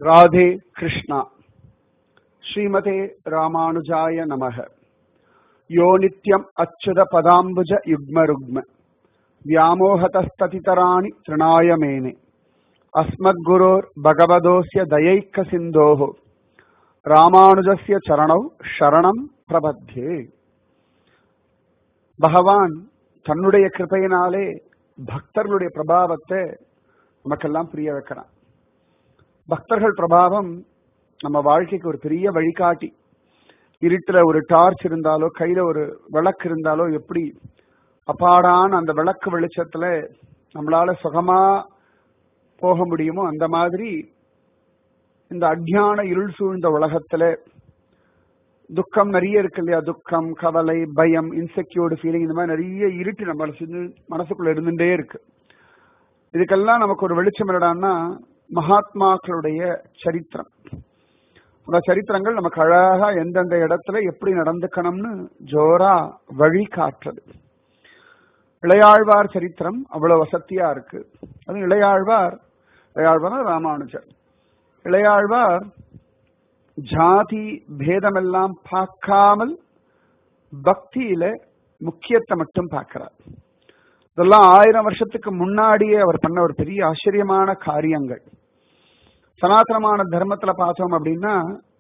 ராதே கிருஷ்ணா ஸ்ரீமதே ராமானுஜாய நமக யோ நித்யம் அச்சுத பதாம்புஜ யுக்ம ருக்ம व्यामोहतस्ततितराणि तृणाय मेने अस्मद्गुरोर्भगवदोऽस्य दयैक सिन्धोः ராமானுஜஸ்ய சரணௌ சரணம் பிரபத்தியே பகவான் தன்னுடைய கிருபையினாலே பக்தர்களுடைய பிரபாவத்தை நமக்கெல்லாம் புரிய வைக்கிறான் பக்தர்கள் பிரபாவம் நம்ம வாழ்க்கைக்கு ஒரு பெரிய வழிகாட்டி இருட்டுல ஒரு டார்ச் இருந்தாலோ கையில ஒரு விளக்கு இருந்தாலோ எப்படி அப்பாடான அந்த விளக்கு வெளிச்சத்துல நம்மளால சுகமா போக முடியுமோ அந்த மாதிரி இந்த அஜ்ஞான இருள் சூழ்ந்த உலகத்துல துக்கம் நிறைய இருக்கு இல்லையா துக்கம் கவலை பயம் இன்செக்யூர்டு ஃபீலிங் இந்த மாதிரி நிறைய இருட்டு நம்ம மனசுக்குள்ள இருந்துட்டே இருக்கு இதுக்கெல்லாம் நமக்கு ஒரு வெளிச்சம் என்னடான்னா மகாத்மாக்களுடைய சரித்திரம் அந்த சரித்திரங்கள் நமக்கு அழகா எந்தெந்த இடத்துல எப்படி நடந்துக்கணும்னு ஜோரா வழி காட்டுறது இளையாழ்வார் சரித்திரம் அவ்வளவு வசத்தியா இருக்கு அது இளையாழ்வார் இளையாழ்வார் ராமானுஜர் இளையாழ்வார் ஜாதி பேதமெல்லாம் பார்க்காமல் பக்தியில முக்கியத்தை மட்டும் பார்க்கிறார் இதெல்லாம் ஆயிரம் வருஷத்துக்கு முன்னாடியே அவர் பண்ண ஒரு பெரிய ஆச்சரியமான காரியங்கள் சனாதனமான தர்மத்துல பார்த்தோம் அப்படின்னா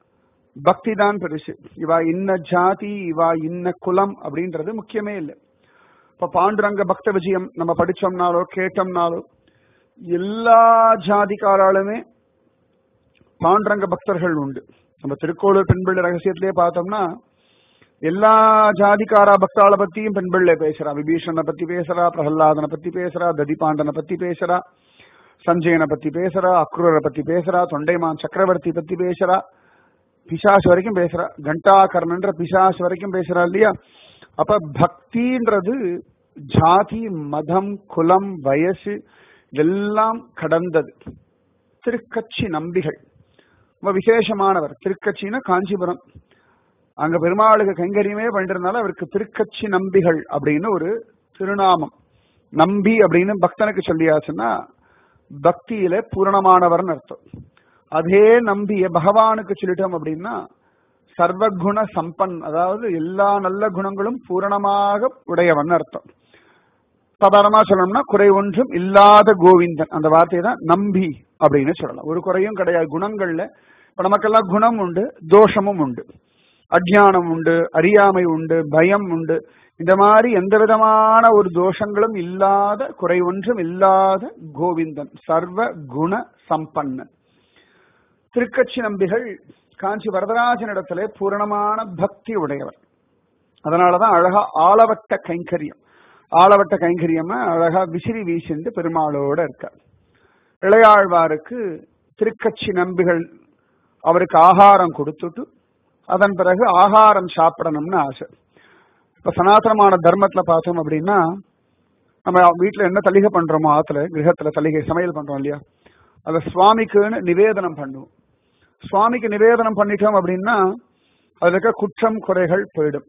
பக்தி தான் பெருசு இவா இன்ன ஜாதி இவா இன்ன குலம் அப்படின்றது முக்கியமே இல்லை இப்ப பாண்டுரங்க பக்த விஜயம் நம்ம படிச்சோம்னாலோ கேட்டோம்னாலோ எல்லா ஜாதிக்காராலுமே பாண்டுரங்க பக்தர்கள் உண்டு நம்ம திருக்கோளூர் பெண்பிள்ளை ரகசியத்திலேயே பார்த்தோம்னா எல்லா ஜாதிக்காரா பக்தாளை பத்தியும் பெண்பிள்ளை பேசுறா விபீஷணனை பத்தி பேசுறா பிரகலாதனை பத்தி பேசுறா ததிபாண்டனை பத்தி பேசுறா சஞ்சயனை பத்தி பேசுறா அக்ரூரை பத்தி பேசுறா தொண்டைமான் சக்கரவர்த்தி பத்தி பேசுறா பிசாஸ் வரைக்கும் பேசுறா கண்டாகர்ணன்ற பிசாஸ் வரைக்கும் பேசுறா இல்லையா அப்ப பக்தின்றது ஜாதி மதம் குலம் வயசு எல்லாம் கடந்தது திருக்கட்சி நம்பிகள் ரொம்ப விசேஷமானவர் திருக்கட்சின்னா காஞ்சிபுரம் அங்க பெருமாளுக்கு கைங்கரியமே பண்ணிருந்தாலும் அவருக்கு திருக்கட்சி நம்பிகள் அப்படின்னு ஒரு திருநாமம் நம்பி அப்படின்னு பக்தனுக்கு சொல்லியாச்சுன்னா பக்தியில பூரணமானவர்னு அர்த்தம் அதே நம்பிய பகவானுக்கு சொல்லிட்டோம் அப்படின்னா சர்வகுண சம்பன் அதாவது எல்லா நல்ல குணங்களும் பூரணமாக உடையவன் அர்த்தம் சாதாரணமா சொல்லணும்னா குறை ஒன்றும் இல்லாத கோவிந்தன் அந்த வார்த்தையை தான் நம்பி அப்படின்னு சொல்லலாம் ஒரு குறையும் கிடையாது குணங்கள்ல இப்ப நமக்கெல்லாம் குணம் உண்டு தோஷமும் உண்டு அஜ்ஞானம் உண்டு அறியாமை உண்டு பயம் உண்டு இந்த மாதிரி எந்த விதமான ஒரு தோஷங்களும் இல்லாத குறை ஒன்றும் இல்லாத கோவிந்தன் சர்வ குண சம்பன்னன் திருக்கட்சி நம்பிகள் காஞ்சி வரதராஜன் இடத்துல பூரணமான பக்தி உடையவர் அதனாலதான் அழகா ஆளவட்ட கைங்கரியம் ஆளவட்ட கைங்கரியமா அழகா விசிறி வீசிண்டு பெருமாளோட இருக்கார் இளையாழ்வாருக்கு திருக்கட்சி நம்பிகள் அவருக்கு ஆகாரம் கொடுத்துட்டு அதன் பிறகு ஆகாரம் சாப்பிடணும்னு ஆசை இப்ப சனாதனமான தர்மத்துல பார்த்தோம் அப்படின்னா நம்ம வீட்டுல என்ன தலிகை பண்றோமோ ஆத்துல கிரகத்துல தலிகை சமையல் பண்றோம் இல்லையா அத சுவாமிக்குன்னு நிவேதனம் பண்ணுவோம் சுவாமிக்கு நிவேதனம் பண்ணிட்டோம் அப்படின்னா அதுல இருக்க குற்றம் குறைகள் போயிடும்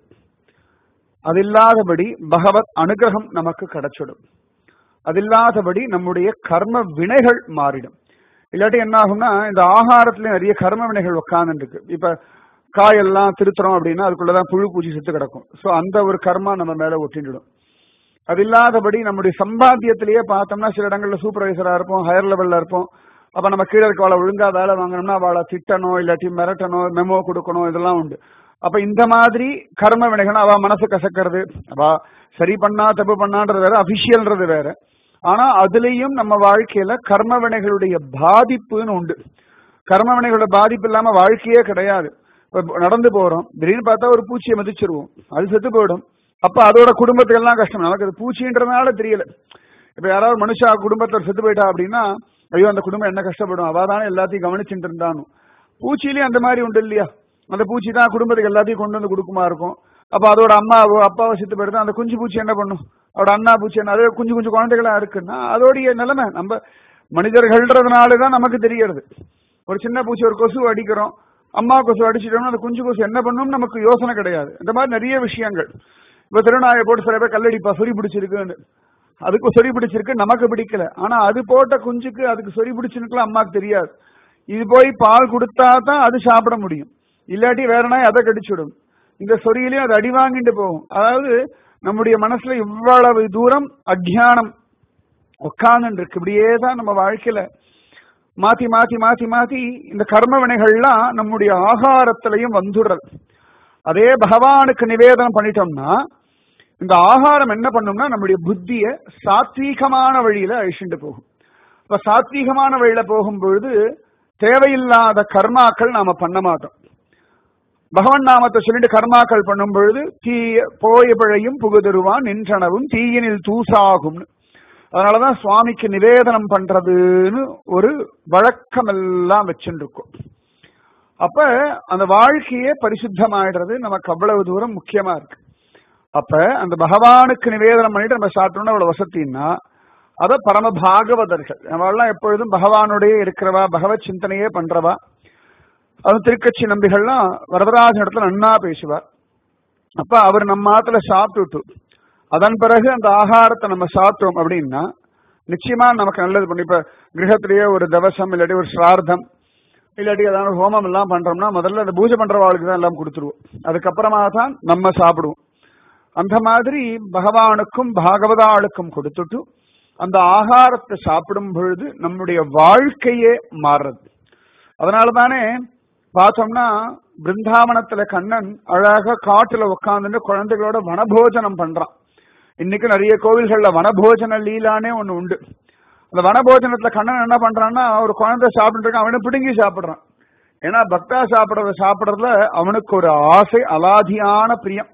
அது இல்லாதபடி பகவத் அனுகிரகம் நமக்கு கிடைச்சிடும் அது இல்லாதபடி நம்முடைய கர்ம வினைகள் மாறிடும் இல்லாட்டி என்ன ஆகும்னா இந்த ஆகாரத்துல நிறைய கர்ம வினைகள் உட்கார்ந்து இருக்கு இப்ப காயெல்லாம் திருத்துறோம் அப்படின்னா அதுக்குள்ளதான் புழு பூச்சி செத்து கிடக்கும் சோ அந்த ஒரு கர்மா நம்ம மேல ஒட்டிடும் அது இல்லாதபடி நம்முடைய சம்பாத்தியத்திலேயே பார்த்தோம்னா சில இடங்கள்ல சூப்பர்வைசரா இருப்போம் ஹையர் லெவல்ல இருப்போம் அப்ப நம்ம கீழே இருக்கவளை ஒழுங்கா வேலை வாங்கணும்னா அவளை திட்டணும் இல்லாட்டி மிரட்டணும் மெமோ கொடுக்கணும் இதெல்லாம் உண்டு அப்ப இந்த மாதிரி கர்ம வினைகள் அவ மனசு கசக்கிறது அவ சரி பண்ணா தப்பு பண்ணான்றது வேற அபிஷியல்ன்றது வேற ஆனா அதுலயும் நம்ம வாழ்க்கையில கர்ம வினைகளுடைய பாதிப்புன்னு உண்டு கர்ம வினைகளோட பாதிப்பு இல்லாம வாழ்க்கையே கிடையாது நடந்து போறோம் திடீர்னு பார்த்தா ஒரு பூச்சியை மதிச்சிருவோம் அது செத்து போயிடும் அப்ப அதோட குடும்பத்துக்கு எல்லாம் கஷ்டம் நமக்கு அது பூச்சின்றதுனால தெரியல இப்ப யாராவது மனுஷா குடும்பத்துல செத்து போயிட்டா அப்படின்னா ஐயோ அந்த குடும்பம் என்ன கஷ்டப்படும் அவ தானே எல்லாத்தையும் கவனிச்சுட்டு இருந்தானு பூச்சியிலயும் அந்த மாதிரி உண்டு இல்லையா அந்த பூச்சி தான் குடும்பத்துக்கு எல்லாத்தையும் கொண்டு வந்து கொடுக்குமா இருக்கும் அப்ப அதோட அம்மாவோ அப்பாவோ செத்து போயிடுது அந்த குஞ்சு பூச்சி என்ன பண்ணும் அவட அண்ணா பூச்சி என்ன அதே குஞ்சு குஞ்சு குழந்தைகளா இருக்குன்னா அதோடைய நிலைமை நம்ம மனிதர்கள்ன்றதுனாலதான் நமக்கு தெரியறது ஒரு சின்ன பூச்சி ஒரு கொசு அடிக்கிறோம் அம்மா கொசு அடிச்சிட்டோம்னா அந்த குஞ்சு கொசு என்ன பண்ணும் நமக்கு யோசனை கிடையாது இந்த மாதிரி நிறைய விஷயங்கள் இப்ப திருநாயை போட்டு சில பேர் கல்லடிப்பா சொறி பிடிச்சிருக்குன்னு அதுக்கு சொறி பிடிச்சிருக்கு நமக்கு பிடிக்கல ஆனா அது போட்ட குஞ்சுக்கு அதுக்கு சொறி பிடிச்சிருக்கலாம் அம்மாக்கு தெரியாது இது போய் பால் கொடுத்தா தான் அது சாப்பிட முடியும் இல்லாட்டி வேற நாய் அதை கடிச்சுடும் இந்த சொரியிலையும் அது அடி வாங்கிட்டு போகும் அதாவது நம்முடைய மனசுல இவ்வளவு தூரம் அஜ்ஞானம் உட்கார்ந்து இருக்கு இப்படியே தான் நம்ம வாழ்க்கையில மாத்தி மாத்தி மாத்தி மாத்தி இந்த கர்ம வினைகள்லாம் நம்முடைய ஆகாரத்திலையும் வந்துடுறது அதே பகவானுக்கு நிவேதனம் பண்ணிட்டோம்னா இந்த ஆகாரம் என்ன பண்ணும்னா நம்முடைய புத்திய சாத்வீகமான வழியில அழிச்சுட்டு போகும் இப்ப சாத்வீகமான வழியில போகும்பொழுது தேவையில்லாத கர்மாக்கள் நாம பண்ண மாட்டோம் பகவன் நாமத்தை சொல்லிட்டு கர்மாக்கள் பண்ணும் பொழுது தீய போய பிழையும் புகுதருவான் நின்றனவும் தீயினில் தூசாகும்னு அதனாலதான் சுவாமிக்கு நிவேதனம் பண்றதுன்னு ஒரு வழக்கம் எல்லாம் வச்சுருக்கோம் அப்ப அந்த வாழ்க்கையே பரிசுத்தமாயிடுறது நமக்கு அவ்வளவு தூரம் முக்கியமா இருக்கு அப்ப அந்த பகவானுக்கு நிவேதனம் பண்ணிட்டு நம்ம சாப்பிட்டோம்னா அவ்வளவு வசத்தின்னா அத பரம பாகவதர்கள் நம்மளாம் எப்பொழுதும் பகவானுடைய இருக்கிறவா பகவத் சிந்தனையே பண்றவா அது திருக்கட்சி நம்பிகள்லாம் வரதராஜன் இடத்துல நன்னா பேசுவார் அப்ப அவர் நம்ம ஆத்துல சாப்பிட்டுட்டு அதன் பிறகு அந்த ஆகாரத்தை நம்ம சாப்பிட்டோம் அப்படின்னா நிச்சயமா நமக்கு நல்லது பண்ணி இப்ப கிரகத்திலேயே ஒரு தவசம் இல்லாட்டி ஒரு சிரார்த்தம் இல்லாட்டி ஏதாவது ஹோமம் எல்லாம் பண்றோம்னா முதல்ல அந்த பூஜை பண்றவாளுக்கு தான் எல்லாம் கொடுத்துருவோம் அதுக்கப்புறமா தான் நம்ம சாப்பிடுவோம் அந்த மாதிரி பகவானுக்கும் பாகவதாளுக்கும் கொடுத்துட்டு அந்த ஆகாரத்தை சாப்பிடும் பொழுது நம்முடைய வாழ்க்கையே மாறுறது அதனால தானே பார்த்தோம்னா பிருந்தாவனத்துல கண்ணன் அழகா காட்டுல உட்காந்துட்டு குழந்தைகளோட வனபோஜனம் பண்றான் இன்னைக்கு நிறைய கோவில்கள்ல வனபோஜன லீலானே ஒண்ணு உண்டு அந்த வனபோஜனத்துல கண்ணன் என்ன பண்றான்னா ஒரு குழந்தை சாப்பிட்டு இருக்கான் அவனை பிடுங்கி சாப்பிடுறான் ஏன்னா பக்தா சாப்பிடறத சாப்பிடறதுல அவனுக்கு ஒரு ஆசை அலாதியான பிரியம்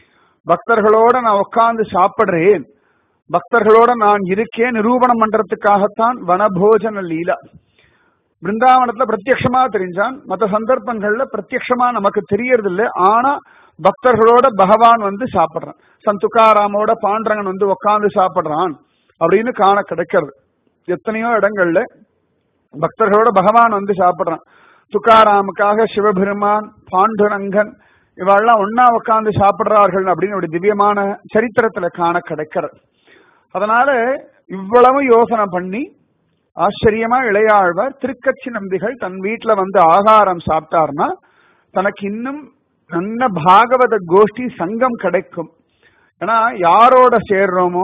பக்தர்களோட நான் உட்கார்ந்து சாப்பிடுறேன் பக்தர்களோட நான் இருக்கேன் நிரூபணம் பண்றதுக்காகத்தான் வனபோஜன லீலா பிருந்தாவனத்துல பிரத்யக்ஷமா தெரிஞ்சான் மற்ற சந்தர்ப்பங்கள்ல பிரத்யக்ஷமா நமக்கு தெரியறது இல்லை ஆனா பக்தர்களோட பகவான் வந்து சாப்பிடுறான் சந்துக்காராமோட பாண்டரங்கன் வந்து உட்கார்ந்து சாப்பிடுறான் அப்படின்னு காண கிடைக்கிறது எத்தனையோ இடங்கள்ல பக்தர்களோட பகவான் வந்து சாப்பிடுறான் துக்காராமுக்காக சிவபெருமான் பாண்டுரங்கன் இவெல்லாம் ஒன்னா உட்கார்ந்து சாப்பிடுறார்கள் அப்படின்னு ஒரு திவ்யமான சரித்திரத்துல காண கிடைக்கிறது அதனால இவ்வளவு யோசனை பண்ணி ஆச்சரியமா இளையாழ்வார் திருக்கட்சி நம்பிகள் தன் வீட்டுல வந்து ஆகாரம் சாப்பிட்டார்னா தனக்கு இன்னும் நல்ல பாகவத கோஷ்டி சங்கம் கிடைக்கும் ஏன்னா யாரோட சேர்றோமோ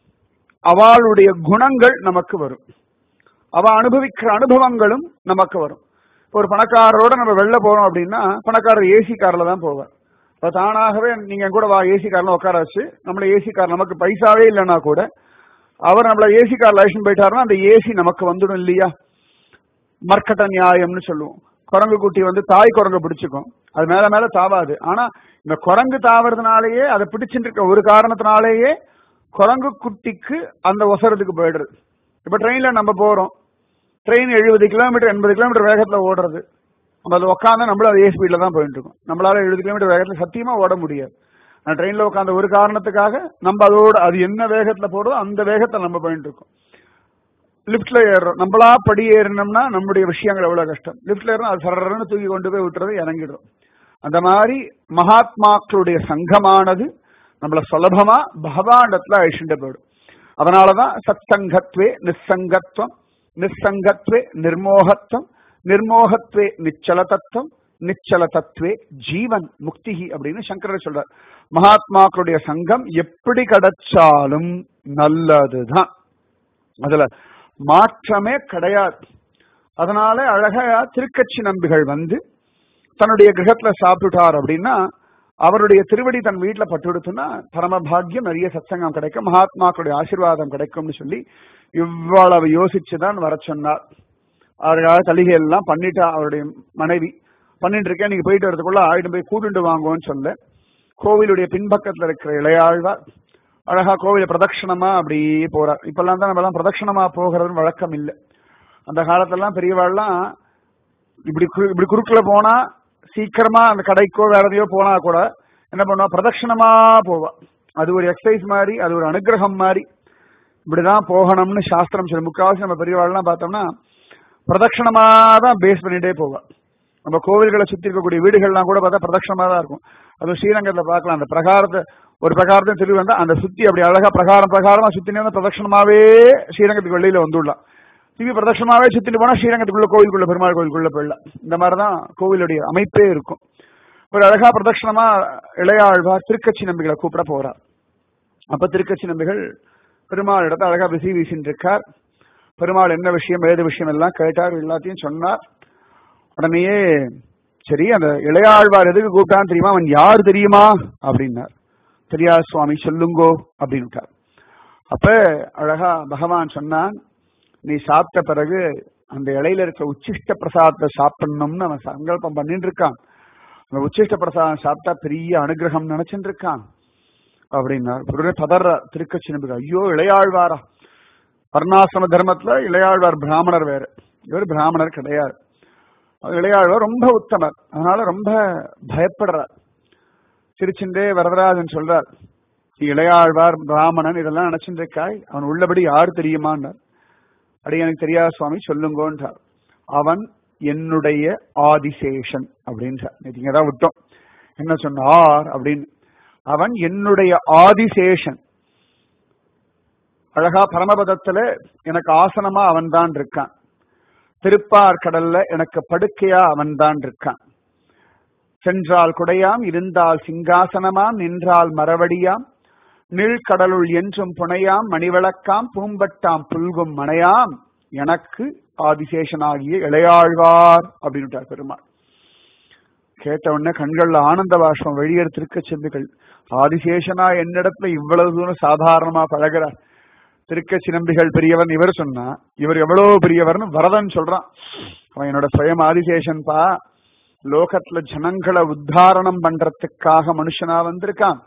அவளுடைய குணங்கள் நமக்கு வரும் அவ அனுபவிக்கிற அனுபவங்களும் நமக்கு வரும் ஒரு பணக்காரரோட நம்ம வெளில போறோம் அப்படின்னா பணக்காரர் ஏசி கார்ல தான் போவார் இப்ப தானாகவே நீங்க கூட வா ஏசி கார்ல உட்கார வச்சு நம்மள ஏசி கார் நமக்கு பைசாவே இல்லைன்னா கூட அவர் நம்மள ஏசி கார் லைசன் போயிட்டாருன்னா அந்த ஏசி நமக்கு வந்துடும் இல்லையா மர்க்கட்ட நியாயம்னு சொல்லுவோம் குரங்கு குட்டி வந்து தாய் குரங்கு பிடிச்சுக்கும் அது மேல மேல தாவாது ஆனா இந்த குரங்கு தாவறதுனாலேயே அதை பிடிச்சிட்டு இருக்க ஒரு காரணத்தினாலேயே குரங்கு குட்டிக்கு அந்த ஒசரத்துக்கு போயிடுறது இப்ப ட்ரெயின்ல நம்ம போறோம் ட்ரெயின் எழுபது கிலோமீட்டர் எண்பது கிலோமீட்டர் வேகத்துல ஓடுறது நம்ம அதில் உட்காந்து நம்மளும் அதே ஸ்பீட்ல தான் போயிட்டு இருக்கோம் நம்மளால எழுபது கிலோமீட்டர் வேகத்துல சத்தியமா ஓட முடியாது நான் ட்ரெயின்ல உட்காந்த ஒரு காரணத்துக்காக நம்ம அதோட அது என்ன வேகத்துல போடுறதோ அந்த வேகத்தை நம்ம போயிட்டு இருக்கோம் லிப்ட்ல ஏறுறோம் நம்மளா படி ஏறினோம்னா நம்முடைய விஷயங்கள் எவ்வளவு கஷ்டம் லிப்ட்ல ஏறணும் அது சரன்னு தூக்கி கொண்டு போய் விட்டுறது இறங்கிடும் அந்த மாதிரி மகாத்மாக்களுடைய சங்கமானது நம்மள சுலபமா பகவாண்டத்துல அழிச்சுட்டு போயிடும் அதனாலதான் சத் சங்கத்வே நிசங்கத்வம் நிசங்கத்வே நிர்மோகத்வம் நிர்மோகத்வே நிச்சல தத்துவம் நிச்சல தத்துவே ஜீவன் முக்தி அப்படின்னு சங்கரர் சொல்றார் மகாத்மாக்களுடைய சங்கம் எப்படி கிடைச்சாலும் நல்லதுதான் அதுல மாற்றமே கிடையாது அதனால அழகா திருக்கட்சி நம்பிகள் வந்து தன்னுடைய கிரகத்துல சாப்பிட்டுட்டார் அப்படின்னா அவருடைய திருவடி தன் வீட்டுல பட்டுடுத்துனா பரமபாகியம் நிறைய சத்சங்கம் கிடைக்கும் மகாத்மாக்களுடைய ஆசீர்வாதம் கிடைக்கும்னு சொல்லி இவ்வளவு யோசிச்சுதான் வர சொன்னார் அவருக்காக தலிகை எல்லாம் பண்ணிட்டா அவருடைய மனைவி பண்ணிட்டு இருக்கேன் நீங்க போயிட்டு வரதுக்குள்ள ஆயிடும் போய் கூட்டுண்டு வாங்குவோன்னு சொல்ல கோவிலுடைய பின்பக்கத்துல இருக்கிற இளையாழ்வார் அழகா கோவில பிரதட்சணமா அப்படி போறார் இப்பெல்லாம் தான் நம்ம எல்லாம் பிரதட்சணமா போகிறதுன்னு வழக்கம் இல்லை அந்த காலத்தெல்லாம் பெரியவாள்லாம் இப்படி கு- இப்படி குறுக்குல போனா சீக்கிரமா அந்த கடைக்கோ வேற எதையோ போனா கூட என்ன பண்ணுவா பிரதட்சணமா போவா அது ஒரு எக்ஸசைஸ் மாதிரி அது ஒரு அனுகிரகம் மாதிரி இப்படிதான் போகணும்னு சாஸ்திரம் சொல்லி முக்காவாசி நம்ம பெரியவாள்லாம் பார்த்தோம்னா பிரதட்சணமா தான் பேஸ் பண்ணிட்டே போவா நம்ம கோவில்களை சுத்தி இருக்கக்கூடிய வீடுகள்லாம் கூட பார்த்தா பிரதட்சணமா தான் இருக்கும் அது ஸ்ரீரங்கத்துல பார்க்கலாம் அந்த பிரகாரத்தை ஒரு பிரகாரத்தை திரும்பி வந்தா அந்த சுத்தி அப்படி அழகா பிரகாரம் பிரகாரமா சுத்தினே வந்து பிரதட்சணமாவே ஸ்ரீரங்கத்துக்கு வெளியில வந்துடலாம் திவ்ய பிரதட்சணமாவே சுத்திட்டு போனா ஸ்ரீரங்கத்துக்குள்ள கோவிலுக்குள்ள பெருமாள் கோவிலுக்குள்ள போயிடலாம் இந்த மாதிரிதான் கோவிலுடைய அமைப்பே இருக்கும் ஒரு அழகா பிரதட்சணமா இளையாழ்வார் திருக்கட்சி நம்பிகளை கூப்பிட போறார் அப்ப திருக்கட்சி நம்பிகள் பெருமாள் இடத்த அழகா விசி வீசின்னு இருக்கார் பெருமாள் என்ன விஷயம் ஏது விஷயம் எல்லாம் கேட்டார் எல்லாத்தையும் சொன்னார் உடனேயே சரி அந்த இளையாழ்வார் எதுக்கு கூப்பிட்டான்னு தெரியுமா அவன் யார் தெரியுமா அப்படின்னார் தெரியாது சுவாமி சொல்லுங்கோ அப்படின்னுட்டார் அப்ப அழகா பகவான் சொன்னான் நீ சாப்பிட்ட பிறகு அந்த இலையில இருக்க உச்சிஷ்ட பிரசாதத்தை சாப்பிடணும்னு அவன் சங்கல்பம் பண்ணிட்டு இருக்கான் அந்த உச்சிஷ்ட பிரசாதம் சாப்பிட்டா பெரிய அனுகிரகம் நினைச்சுட்டு இருக்கான் அப்படின்னார் உடனே பதற திருக்கச்சி நம்பிக்கை ஐயோ இளையாழ்வாரா வர்ணாசிரம தர்மத்துல இளையாழ்வார் பிராமணர் வேற இவர் பிராமணர் கிடையாது அவர் இளையாழ்வார் ரொம்ப உத்தமர் அதனால ரொம்ப பயப்படுறார் திருச்சிண்டே வரதராஜன் சொல்றார் "நீ இளையாழ்வார் பிராமணன் இதெல்லாம் நினைச்சுட்டு இருக்காய் அவன் உள்ளபடி யார் தெரியுமான்னார் அடி எனக்கு தெரியாத சுவாமி சொல்லுங்கன்றார் அவன் என்னுடைய ஆதிசேஷன் அப்படின்றார் நேற்று தான் விட்டோம் என்ன சொன்னார் அப்படின்னு அவன் என்னுடைய ஆதிசேஷன் அழகா பரமபதத்துல எனக்கு ஆசனமா அவன் தான் இருக்கான் திருப்பார் கடல்ல எனக்கு படுக்கையா அவன் தான் இருக்கான் சென்றால் குடையாம் இருந்தால் சிங்காசனமாம் நின்றால் மரவடியாம் நீழ்கடலுள் என்றும் புனையாம் மணிவிளக்காம் பூம்பட்டாம் புல்கும் மனையாம் எனக்கு ஆதிசேஷனாகிய இளையாழ்வார் அப்படின்னுட்டார் பெருமாள் கேட்ட உடனே கண்கள்ல ஆனந்த பாஷ்பம் வெளியேறு திருக்க செந்துகள் ஆதிசேஷனா என்னிடத்துல இவ்வளவு தூரம் சாதாரணமா பழகிறார் திருக்க சிலம்பிகள் பெரியவன் இவர் சொன்னா இவர் எவ்வளவு பெரியவர்னு வரதன் சொல்றான் அவன் என்னோட சுயம் ஆதிசேஷன் பா லோகத்துல ஜனங்களை உத்தாரணம் பண்றதுக்காக மனுஷனா வந்திருக்கான்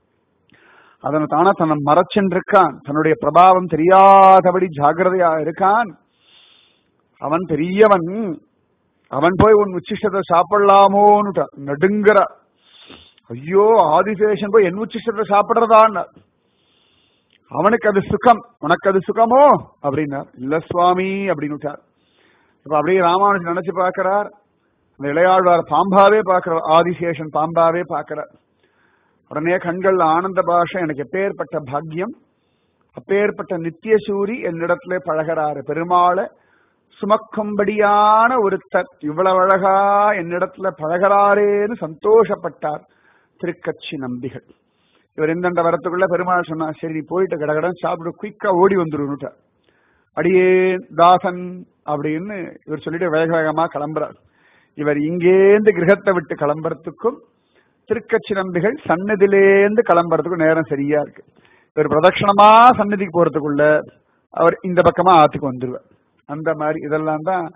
அதனை தானே தன்னை மறைச்சுன்னு இருக்கான் தன்னுடைய பிரபாவம் தெரியாதபடி ஜாகிரதையா இருக்கான் அவன் பெரியவன் அவன் போய் உன் உச்சிஷ்டத்தை சாப்பிடலாமோன்னு நடுங்கிற ஐயோ ஆதிசேஷன் போய் என் உச்சிஷ்டத்தை சாப்பிடுறதான் அவனுக்கு அது சுகம் உனக்கு அது சுகமோ அப்படின்னார் இல்ல சுவாமி அப்படின்னு இப்ப அப்படியே ராமானுஜன் நினைச்சு பார்க்கிறார் அந்த இளையாழ்வார் பாம்பாவே பார்க்கிறார் ஆதிசேஷன் பாம்பாவே பார்க்கிறார் உடனே கண்கள் ஆனந்த பாஷை எனக்கு எப்பேற்பட்ட பாக்கியம் அப்பேற்பட்ட நித்தியசூரி என்னிடத்துல பழகிறாரு பெருமாளை சுமக்கும்படியான ஒருத்தர் இவ்வளவு அழகா என்னிடத்துல பழகிறாரேன்னு சந்தோஷப்பட்டார் திருக்கட்சி நம்பிகள் இவர் எந்தெந்த வரத்துக்குள்ள பெருமாள் சொன்னா சரி நீ போயிட்டு கடகடன் சாப்பிட்டு குயிக்கா ஓடி வந்துருன்னுட்டார் அடியே தாசன் அப்படின்னு இவர் சொல்லிட்டு வேக வேகமா கிளம்புறார் இவர் இங்கேந்து கிரகத்தை விட்டு கிளம்புறதுக்கும் திருக்கட்சி நம்பிகள் சன்னதிலேந்து கிளம்புறதுக்கும் நேரம் சரியா இருக்கு இவர் பிரதட்சணமா சன்னதிக்கு போறதுக்குள்ள அவர் இந்த பக்கமா ஆத்துக்கு வந்துருவார் அந்த மாதிரி இதெல்லாம் தான்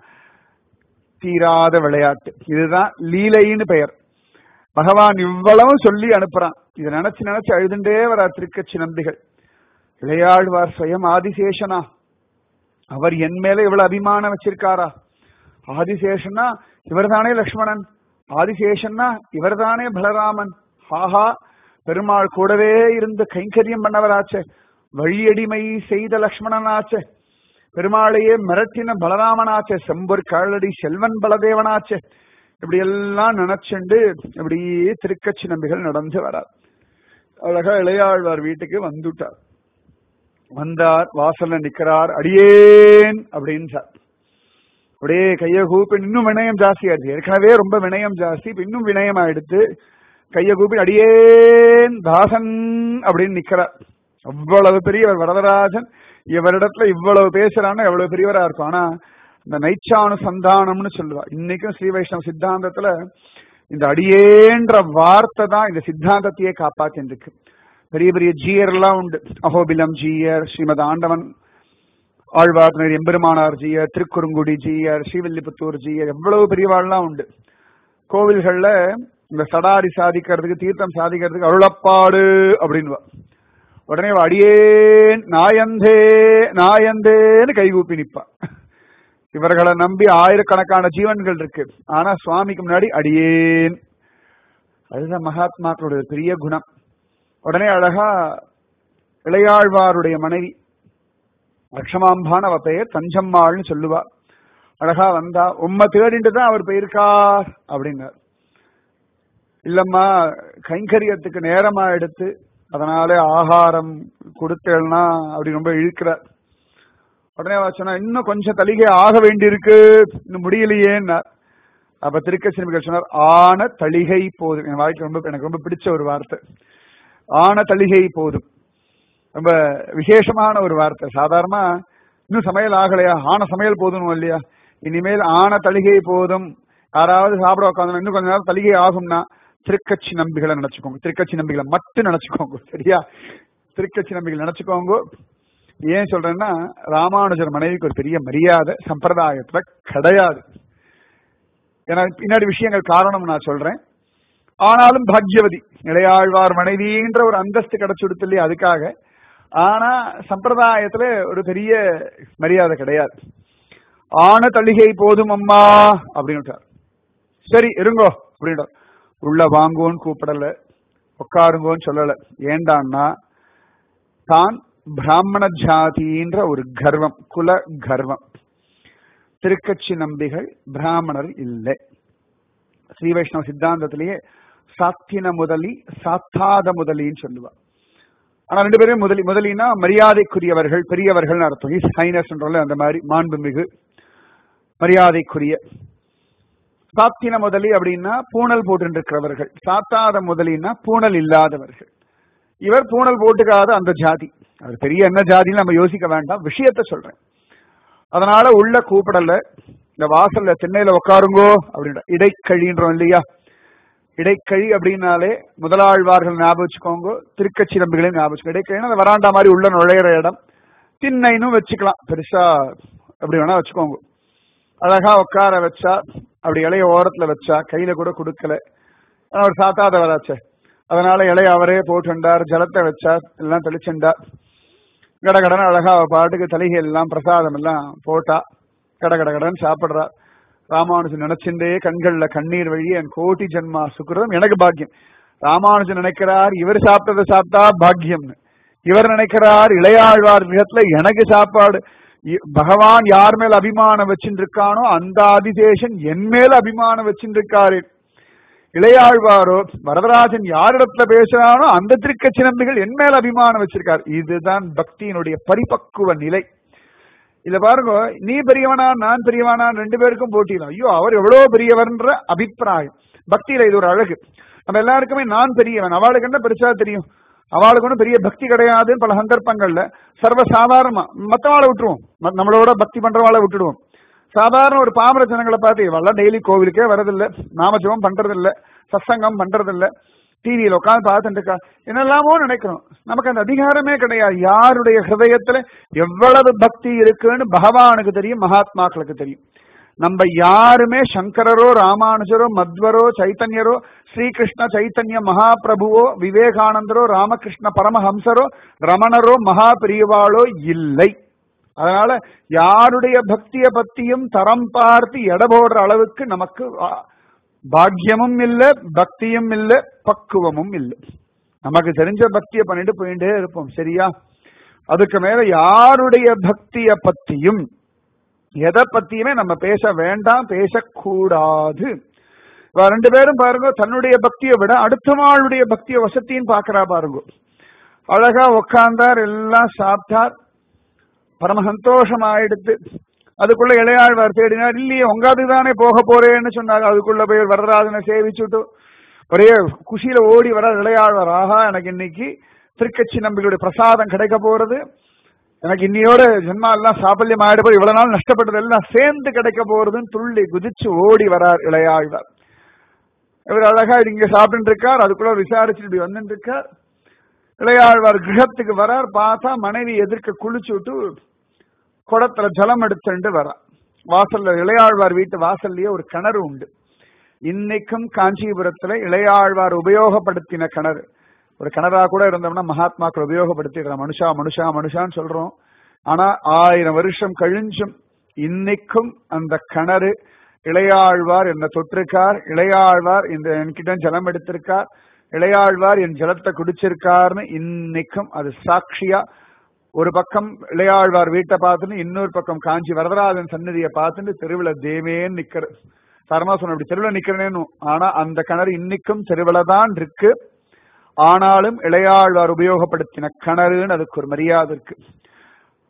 தீராத விளையாட்டு இதுதான் லீலைன்னு பெயர் பகவான் இவ்வளவு சொல்லி அனுப்புறான் இதை நினைச்சு நினைச்சு அழுதுண்டே வரா திருக்கட்சி நம்பிகள் இளையாழ்வார் சுயம் ஆதிசேஷனா அவர் என் மேல இவ்வளவு அபிமானம் வச்சிருக்காரா ஆதிசேஷனா இவர்தானே லக்ஷ்மணன் ஆதிசேஷன்னா இவர்தானே பலராமன் ஹாஹா பெருமாள் கூடவே இருந்து கைங்கரியம் பண்ணவராச்சே வழியடிமை செய்த லக்ஷ்மணனாச்சே பெருமாளையே மிரட்டின பலராமனாச்சே செம்பொர் காலடி செல்வன் பலதேவனாச்சே இப்படி எல்லாம் நினைச்சுண்டு இப்படியே திருக்கட்சி நம்பிகள் நடந்து வரார் அழகா இளையாழ்வார் வீட்டுக்கு வந்துட்டார் வந்தார் வாசல்ல நிக்கிறார் அடியேன் அப்படின்றார் அப்படியே கைய கூப்பி இன்னும் வினயம் ஜாஸ்தி ஆயிடுச்சு ஏற்கனவே ரொம்ப வினயம் ஜாஸ்தி இப்ப இன்னும் வினயம் ஆயிடுத்து கைய கூப்பி அடியேன் தாசன் அப்படின்னு நிக்கிறார் அவ்வளவு பெரியவர் வரதராஜன் இவரிடத்துல இவ்வளவு பேசுறான்னு எவ்வளவு பெரியவரா இருக்கும் ஆனா இந்த நைச்சானுசந்தானம்னு சொல்லுவா இன்னைக்கும் ஸ்ரீ வைஷ்ணவ சித்தாந்தத்துல இந்த அடியேன்ற வார்த்தை தான் இந்த சித்தாந்தத்தையே காப்பாத்திருக்கு பெரிய பெரிய ஜீயர் எல்லாம் உண்டு அகோபிலம் ஜீயர் ஸ்ரீமத் ஆண்டவன் ஆழ்வார் எம்பெருமானார் ஜீயர் திருக்குறுங்குடி ஜீயர் ஸ்ரீவில்லிபுத்தூர் ஜீயர் எவ்வளவு பெரியவாள்லாம் உண்டு கோவில்கள்ல இந்த சடாரி சாதிக்கிறதுக்கு தீர்த்தம் சாதிக்கிறதுக்கு அருளப்பாடு அப்படின்வா உடனே இவ அடியேன் நாயந்தே நாயந்தேன்னு கைகூப்பி நிப்பா இவர்களை நம்பி ஆயிரக்கணக்கான ஜீவன்கள் இருக்கு ஆனா சுவாமிக்கு முன்னாடி அடியேன் அதுதான் மகாத்மாக்களுடைய பெரிய குணம் உடனே அழகா இளையாழ்வாருடைய மனைவி லட்சமாம்பான் அவ பெயர் தஞ்சம்மாள்னு சொல்லுவா அழகா வந்தா உம்மை தேடிட்டு தான் அவர் போயிருக்கார் அப்படின்னார் இல்லம்மா கைங்கரியத்துக்கு நேரமா எடுத்து அதனால ஆகாரம் கொடுத்தேன்னா அப்படி ரொம்ப இழுக்கிறார் உடனே அவ சொன்னா இன்னும் கொஞ்சம் தலிகை ஆக வேண்டியிருக்கு இன்னும் முடியலையேன்னார் அப்ப திருக்கச்சிறுமிகள் சொன்னார் ஆன தளிகை போதும் என் வாழ்க்கை ரொம்ப எனக்கு ரொம்ப பிடிச்ச ஒரு வார்த்தை ஆன தளிகை போதும் ரொம்ப விசேஷமான ஒரு வார்த்தை சாதாரணமா இன்னும் சமையல் ஆகலையா ஆன சமையல் போதும் இல்லையா இனிமேல் ஆன தளிகை போதும் யாராவது சாப்பிட உட்காந்து இன்னும் கொஞ்ச நேரம் தளிகை ஆகும்னா திருக்கட்சி நம்பிகளை நினைச்சுக்கோங்க திருக்கட்சி நம்பிகளை மட்டும் நினைச்சுக்கோங்க சரியா திருக்கட்சி நம்பிகள் நினைச்சுக்கோங்க ஏன் சொல்றேன்னா ராமானுஜர் மனைவிக்கு ஒரு பெரிய மரியாதை சம்பிரதாயத்துல கிடையாது ஏன்னா பின்னாடி விஷயங்கள் காரணம் நான் சொல்றேன் ஆனாலும் பாக்யவதி இளையாழ்வார் மனைவின்ற ஒரு அந்தஸ்து கிடைச்சுடுத்து இல்லையா அதுக்காக ஆனா சம்பிரதாயத்துல ஒரு பெரிய மரியாதை கிடையாது ஆன தளிகை போதும் அம்மா அப்படின்னு சரி இருங்கோ அப்படின்ற உள்ள வாங்குவோன்னு கூப்பிடல உட்காருங்கோன்னு சொல்லல ஏண்டான்னா தான் பிராமண ஜாதின்ற ஒரு கர்வம் குல கர்வம் திருக்கட்சி நம்பிகள் பிராமணர் இல்லை ஸ்ரீ வைஷ்ணவ சித்தாந்தத்திலேயே சாத்தின முதலி சாத்தாத முதலின்னு சொல்லுவா ஆனா ரெண்டு பேரும் முதலி முதலினா மரியாதைக்குரியவர்கள் பெரியவர்கள் அர்த்தம் இஸ் ஹைனஸ் அந்த மாதிரி மாண்புமிகு மரியாதைக்குரிய சாத்தின முதலி அப்படின்னா பூணல் போட்டு இருக்கிறவர்கள் சாத்தாத முதலின்னா பூணல் இல்லாதவர்கள் இவர் பூணல் போட்டுக்காத அந்த ஜாதி அது பெரிய என்ன ஜாதின்னு நம்ம யோசிக்க வேண்டாம் விஷயத்த சொல்றேன் அதனால உள்ள கூப்பிடல இந்த வாசல்ல சென்னையில உட்காருங்கோ அப்படின்ற இடைக்கழின்றோம் இல்லையா இடைக்கழி அப்படின்னாலே முதலாழ்வார்கள் ஞாபகம் வச்சுக்கோங்க திருக்கட்சி நம்பிகளையும் ஞாபகம் வச்சுக்கோ இடைக்கழினா அந்த வராண்டா மாதிரி உள்ள நுழையிற இடம் திண்ணைன்னு வச்சுக்கலாம் பெருசா அப்படி வேணா வச்சுக்கோங்க அழகா உட்கார வச்சா அப்படி இலைய ஓரத்துல வச்சா கையில கூட கொடுக்கல அவர் சாத்தாத வராச்சே அதனால இலைய அவரே போட்டுண்டார் ஜலத்தை வச்சா எல்லாம் தெளிச்சுண்டார் கடகடன்னு அழகா அவ பாட்டுக்கு தலிகை எல்லாம் பிரசாதம் எல்லாம் போட்டா கடகடகடன் சாப்பிடுறா ராமானுஜன் நினைச்சுட்டே கண்கள்ல கண்ணீர் வழி என் கோட்டி ஜென்மா சுக்கிரம் எனக்கு பாக்கியம் ராமானுஜன் நினைக்கிறார் இவர் சாப்பிட்டதை சாப்பிட்டா பாக்கியம்னு இவர் நினைக்கிறார் இளையாழ்வார் விதத்துல எனக்கு சாப்பாடு பகவான் யார் மேல அபிமானம் வச்சுட்டு இருக்கானோ அந்த ஆதிதேசன் என் மேல அபிமானம் வச்சுட்டு இருக்காரு இளையாழ்வாரோ வரதராஜன் யாரிடத்துல பேசுறானோ அந்த திருக்கட்சி நம்பிகள் என் மேல அபிமானம் வச்சிருக்காரு இதுதான் பக்தியினுடைய பரிபக்குவ நிலை இத பாருங்க நீ பெரியவனா நான் பெரியவனா ரெண்டு பேருக்கும் போட்டியிடும் ஐயோ அவர் எவ்வளவு பெரியவர்ன்ற அபிப்பிராயம் பக்தியில இது ஒரு அழகு நம்ம எல்லாருக்குமே நான் பெரியவன் அவளுக்கு என்ன பெருசா தெரியும் அவளுக்கு ஒன்றும் பெரிய பக்தி கிடையாதுன்னு பல சந்தர்ப்பங்கள்ல சர்வ சாதாரணமா மத்தவாளை விட்டுருவோம் நம்மளோட பக்தி பண்றவாளை விட்டுடுவோம் சாதாரண ஒரு பாமர ஜனங்களை பார்த்து இவெல்லாம் டெய்லி கோவிலுக்கே வரதில்ல நாமஜபம் பண்றதில்ல சத்சங்கம் பண்றதில்ல டிவியில உட்காந்து பார்த்துட்டு இருக்கா என்னெல்லாமோ நினைக்கிறோம் நமக்கு அந்த அதிகாரமே கிடையாது யாருடைய ஹிருதயத்துல எவ்வளவு பக்தி இருக்குன்னு பகவானுக்கு தெரியும் மகாத்மாக்களுக்கு தெரியும் நம்ம யாருமே சங்கரரோ ராமானுஜரோ மத்வரோ சைத்தன்யரோ ஸ்ரீகிருஷ்ண சைத்தன்ய மகாபிரபுவோ விவேகானந்தரோ ராமகிருஷ்ண பரமஹம்சரோ ரமணரோ மகா பிரியவாளோ இல்லை அதனால யாருடைய பக்திய பத்தியும் தரம் பார்த்து எடை போடுற அளவுக்கு நமக்கு பாக்கியமும் இல்ல பக்தியும் இல்ல பக்குவமும் இல்லை நமக்கு தெரிஞ்ச பக்தியை பண்ணிட்டு போயிட்டே இருப்போம் சரியா அதுக்கு மேல யாருடைய பக்திய பத்தியும் எதை பத்தியுமே நம்ம பேச வேண்டாம் பேசக்கூடாது ரெண்டு பேரும் பாருங்க தன்னுடைய பக்தியை விட அடுத்த நாளுடைய பக்திய வசத்தின்னு பாக்குறா பாருங்க அழகா உக்காந்தார் எல்லாம் சாப்பிட்டார் பரம சந்தோஷம் ஆயிடுத்து அதுக்குள்ள இளையாழ்வார் தேடினார் இல்லையே உங்காதுக்கு தானே போக போறேன்னு சொன்னாங்க அதுக்குள்ள போய் வரதராஜனை சேவிச்சுட்டு ஒரே குஷியில ஓடி வர இளையாழ்வார் ஆஹா எனக்கு இன்னைக்கு திருக்கட்சி நம்பிகளுடைய பிரசாதம் கிடைக்க போறது எனக்கு இன்னையோட ஜென்மா எல்லாம் சாபல்யம் ஆயிட போய் இவ்வளவு நாள் நஷ்டப்பட்டது எல்லாம் சேர்ந்து கிடைக்க போறதுன்னு துள்ளி குதிச்சு ஓடி வரார் இளையாழ்வார் இவர் அழகா இங்க சாப்பிட்டு இருக்கார் அதுக்குள்ள விசாரிச்சுட்டு இப்படி வந்துட்டு இருக்கார் இளையாழ்வார் கிரகத்துக்கு வரார் பார்த்தா மனைவி எதிர்க்க குளிச்சு விட்டு குடத்துல ஜலம் எடுத்துட்டு வரா வாசல்ல இளையாழ்வார் வீட்டு வாசல்லயே ஒரு கிணறு உண்டு இன்னைக்கும் காஞ்சிபுரத்துல இளையாழ்வார் உபயோகப்படுத்தின கிணறு ஒரு கிணறா கூட இருந்தோம்னா மகாத்மாக்கள் உபயோகப்படுத்திக்கிற மனுஷா மனுஷா மனுஷான்னு சொல்றோம் ஆனா ஆயிரம் வருஷம் கழிஞ்சும் இன்னைக்கும் அந்த கிணறு இளையாழ்வார் என்ன தொற்றிருக்கார் இளையாழ்வார் இந்த என்கிட்ட ஜலம் எடுத்திருக்கார் இளையாழ்வார் என் ஜலத்தை குடிச்சிருக்காருன்னு இன்னைக்கும் அது சாட்சியா ஒரு பக்கம் இளையாழ்வார் வீட்டை பார்த்துட்டு இன்னொரு பக்கம் காஞ்சி வரதராஜன் சன்னதியை பார்த்துட்டு தெருவில் தேவேன்னு நிக்கிற சரமா சொன்ன அப்படி தெருவில் நிக்கிறேன்னு ஆனா அந்த கிணறு இன்னைக்கும் தெருவில் தான் இருக்கு ஆனாலும் இளையாழ்வார் உபயோகப்படுத்தின கிணறுன்னு அதுக்கு ஒரு மரியாதை இருக்கு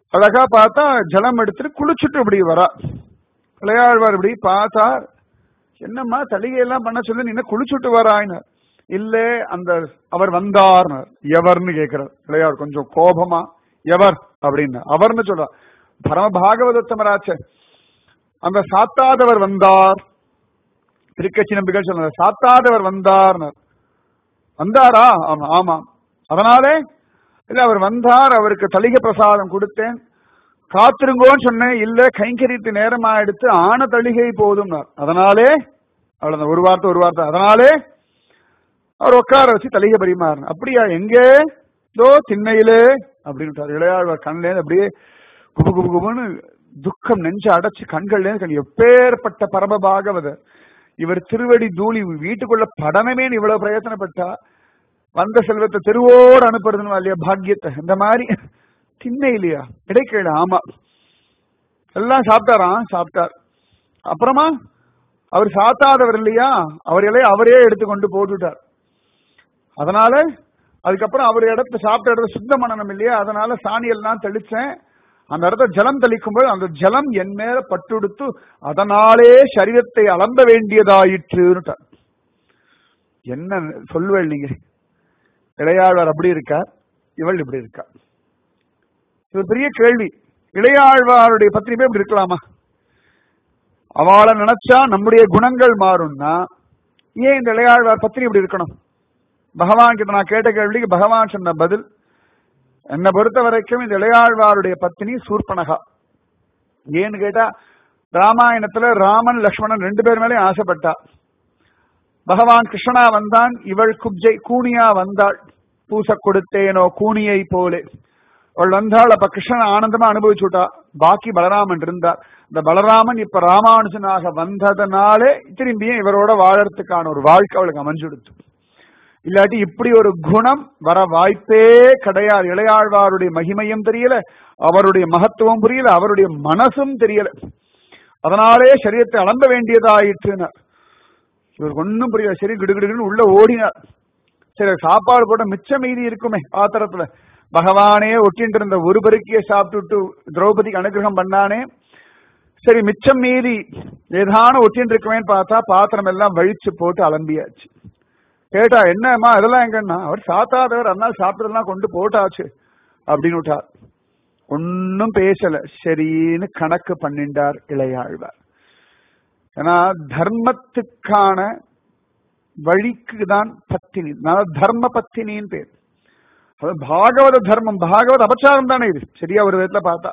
அழகா பார்த்தா ஜலம் எடுத்துட்டு குளிச்சுட்டு இப்படி வரா இளையாழ்வார் இப்படி பார்த்தார் என்னம்மா தலிகையெல்லாம் பண்ண சொல்லி நீ என்ன குளிச்சுட்டு வராயினார் இல்ல அந்த அவர் வந்தார்னார் எவர்னு கேட்கிறார் இளையார் கொஞ்சம் கோபமா எவர் அப்படின்னு அவர்னு சொல்றார் பரம பாகவதத்தமராச்ச அந்த சாத்தாதவர் வந்தார் திருக்கட்சி நம்பிகள் சொல்ற சாத்தாதவர் வந்தார்னார் வந்தாரா ஆமா ஆமா அதனாலே இல்ல அவர் வந்தார் அவருக்கு தலிகை பிரசாதம் கொடுத்தேன் காத்திருங்கோன்னு சொன்னேன் இல்ல கைங்கரித்து நேரமா எடுத்து ஆன தளிகை போதும் அதனாலே அவ்வளவு ஒரு வார்த்தை ஒரு வார்த்தை அதனாலே அவர் உட்கார வச்சு தலிகை பரிமாறினார் அப்படியா எங்கே தோ திண்ணையிலே அப்படின்னு இளையாழ்வார் கண்ணிலேருந்து அப்படியே குபு குபு குபுன்னு துக்கம் நெஞ்சு அடைச்சு கண்கள்லேருந்து கண் எப்பேற்பட்ட பரம பாகவதர் இவர் திருவடி தூளி வீட்டுக்குள்ள படனமே இவ்வளவு பிரயத்தனப்பட்டா வந்த செல்வத்தை தெருவோடு அனுப்புறதுன்னு இல்லையா பாக்கியத்தை இந்த மாதிரி திண்ணை இல்லையா இடைக்கேடு ஆமா எல்லாம் சாப்பிட்டாராம் சாப்பிட்டார் அப்புறமா அவர் சாத்தாதவர் இல்லையா அவர் இலைய அவரே எடுத்துக்கொண்டு போட்டுட்டார் அதனால அதுக்கப்புறம் அவர் இடத்த சாப்பிட்ட இடத்த சுத்த மனநம் இல்லையா அதனால சாணியெல்லாம் தெளிச்சேன் அந்த இடத்த ஜலம் தெளிக்கும் போது அந்த ஜலம் என் மேல பட்டுடுத்து அதனாலே சரீரத்தை அலம்ப வேண்டியதாயிற்று என்ன சொல்லுவேள் நீங்க இளையாழ்வார் அப்படி இருக்கார் இவள் இப்படி இருக்கா இது பெரிய கேள்வி இளையாழ்வாருடைய பத்திரிகை இப்படி இருக்கலாமா அவளை நினைச்சா நம்முடைய குணங்கள் மாறும்னா ஏன் இந்த இளையாழ்வார் பத்திரி இப்படி இருக்கணும் பகவான் கிட்ட நான் கேட்ட கேள்விக்கு பகவான் சொன்ன பதில் என்னை பொறுத்த வரைக்கும் இந்த இளையாழ்வாருடைய பத்தினி சூர்பனகா ஏன்னு கேட்டா ராமாயணத்துல ராமன் லக்ஷ்மணன் ரெண்டு பேர் மேலேயும் ஆசைப்பட்டா பகவான் கிருஷ்ணனா வந்தான் இவள் குப்ஜை கூனியா வந்தாள் பூச கொடுத்தேனோ கூனியை போலே அவள் வந்தாள் அப்ப கிருஷ்ணன் ஆனந்தமா அனுபவிச்சுட்டா பாக்கி பலராமன் இருந்தார் இந்த பலராமன் இப்ப ராமானுஜனாக வந்ததனாலே திரும்பியும் இவரோட வாழறதுக்கான ஒரு வாழ்க்கை அவளுக்கு அமைஞ்சுடுத்து இல்லாட்டி இப்படி ஒரு குணம் வர வாய்ப்பே கிடையாது இளையாழ்வாருடைய மகிமையும் தெரியல அவருடைய மகத்துவம் புரியல அவருடைய மனசும் தெரியல அதனாலே சரீரத்தை அளம்ப வேண்டியதாயிற்றுனார் இவருக்கு ஒன்னும் புரியல சரி கிடுகிடுன்னு உள்ள ஓடினார் சரி சாப்பாடு போட்ட மிச்ச மீதி இருக்குமே பாத்திரத்துல பகவானே ஒட்டின்ட்டு இருந்த ஒரு பெருக்கிய சாப்பிட்டுட்டு திரௌபதிக்கு அனுகிரகம் பண்ணானே சரி மிச்சம் மீதி ஏதான ஒட்டின்னு இருக்குமேன்னு பார்த்தா பாத்திரம் எல்லாம் வழிச்சு போட்டு அலம்பியாச்சு கேட்டா என்னம்மா இதெல்லாம் எங்கன்னா அவர் சாத்தாதவர் அதனால சாப்பிட்டதெல்லாம் கொண்டு போட்டாச்சு அப்படின்னு விட்டார் ஒன்னும் பேசல சரின்னு கணக்கு பண்ணிண்டார் இளையாழ்வார் ஏன்னா தர்மத்துக்கான வழிக்கு தான் பத்தினி தர்ம பத்தினின்னு பேர் அது பாகவத தர்மம் பாகவத அபச்சாரம் தானே இது சரியா ஒரு விதத்துல பார்த்தா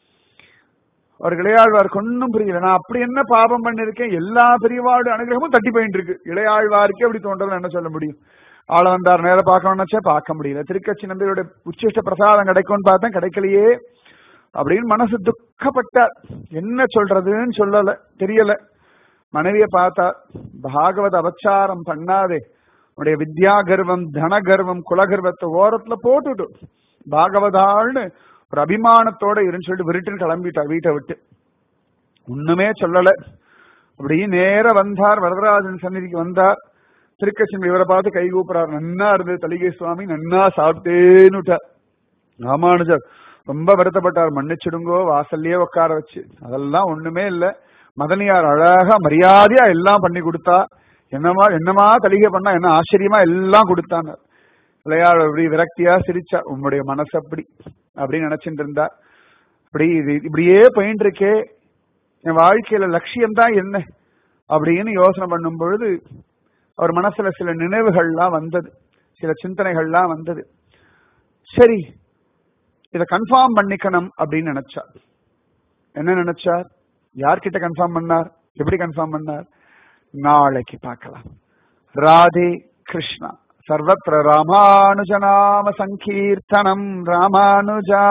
அவர் இளையாழ்வாருக்கு ஒன்னும் புரியல நான் அப்படி என்ன பாபம் பண்ணிருக்கேன் எல்லா பெரியவாடு அனுகிரகமும் தட்டி போயிட்டு இருக்கு இளையாழ்வாருக்கே அப்படி தோன்றது என்ன சொல்ல முடியும் ஆள வந்தார் நேரம் பார்க்கணும்னாச்சா பார்க்க முடியல திருக்கட்சி நம்பியோட உச்சிஷ்ட பிரசாதம் கிடைக்கும்னு பார்த்தேன் கிடைக்கலையே அப்படின்னு மனசு துக்கப்பட்டார் என்ன சொல்றதுன்னு சொல்லல தெரியல மனைவிய பார்த்தா பாகவத அபச்சாரம் பண்ணாதே உடைய வித்யா கர்வம் தன கர்வம் குலகர்வத்தை ஓரத்துல போட்டுட்டு பாகவதாள்னு ஒரு அபிமானத்தோட இருன்னு சொல்லிட்டு விருட்டுன்னு கிளம்பிட்டார் வீட்டை விட்டு ஒண்ணுமே சொல்லல அப்படி நேர வந்தார் வரதராஜன் சந்நிதிக்கு வந்தார் திருக்கட்சி இவரை பார்த்து கை கூப்புறார் நன்னா இருந்தது தலிகை சுவாமி நன்னா சாப்பிட்டேன்னுட்டார் ராமானுஜர் ரொம்ப வருத்தப்பட்டார் மன்னிச்சிடுங்கோ வாசல்லையே உட்கார வச்சு அதெல்லாம் ஒண்ணுமே இல்ல மதனியார் அழகா மரியாதையா எல்லாம் பண்ணி கொடுத்தா என்னமா என்னமா தலிகை பண்ணா என்ன ஆச்சரியமா எல்லாம் கொடுத்தாங்க விளையாட அப்படி விரக்தியா சிரிச்சா உங்களுடைய மனசு அப்படி அப்படின்னு நினைச்சிட்டு இருந்தா இப்படி இது இப்படியே போயிட்டு இருக்கே என் வாழ்க்கையில லட்சியம் தான் என்ன அப்படின்னு யோசனை பண்ணும் பொழுது அவர் மனசுல சில நினைவுகள்லாம் வந்தது சில சிந்தனைகள்லாம் வந்தது சரி இத கன்ஃபார்ம் பண்ணிக்கணும் அப்படின்னு நினைச்சார் என்ன நினைச்சார் யார்கிட்ட கன்ஃபார்ம் பண்ணார் எப்படி கன்ஃபார்ம் பண்ணார் நாளைக்கு பார்க்கலாம் ராதே கிருஷ்ணா சர்வத்திர ராமானுஜநாம சங்கீர்த்தனம் ராமானுஜா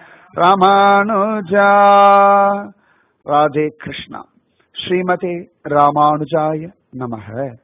ராமானுஜா ராதே கிருஷ்ணா ஸ்ரீமதே ராமானுஜாய நமக